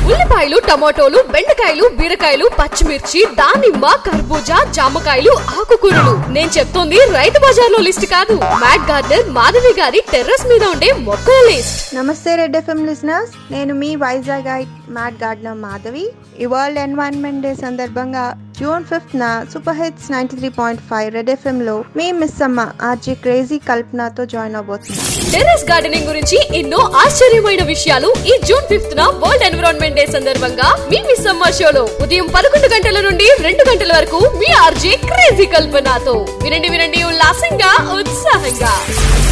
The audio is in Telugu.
ఉల్లిపాయలు టమాటోలు బెండకాయలు బీరకాయలు పచ్చిమిర్చి దానిమ్మ కర్బూజా జామకాయలు ఆకుకూరలు నేను చెప్తోంది రైతు బజార్లో లిస్ట్ కాదు మ్యాక్ గార్డెన్ మాధవి గారి టెర్రస్ మీద ఉండే మొక్కల లిస్ట్ నమస్తే రెడ్ ఎఫ్ఎం లిజనర్స్ నేను మీ Vizag guide mad gardener Madhavi ఈ వరల్డ్ ఎన్వైరన్మెంట్ డే సందర్భంగా జూన్ ఫిఫ్త్ న super hits ninety three point five red FM లో మీ మిస్ అమ్మ ఆర్జే క్రేజీ కల్పనతో జాయిన్ అవబోతుంది టెర్రస్ గార్డెనింగ్ గురించి ఎన్నో ఆశ్చర్యమైన విషయాలు ఈ జూన్ ఫిఫ్త్ న వరల్డ్ ఎన్విరాన్మెంట్ డే సందర్భంగా మీ మిస్ అమ్మ షోలో ఉదయం పదకొండు గంటల నుండి రెండు గంటల వరకు మీ ఆర్జే క్రేజీ కల్పనతో వినండి వినండి ఉల్లాసంగా ఉత్సాహంగా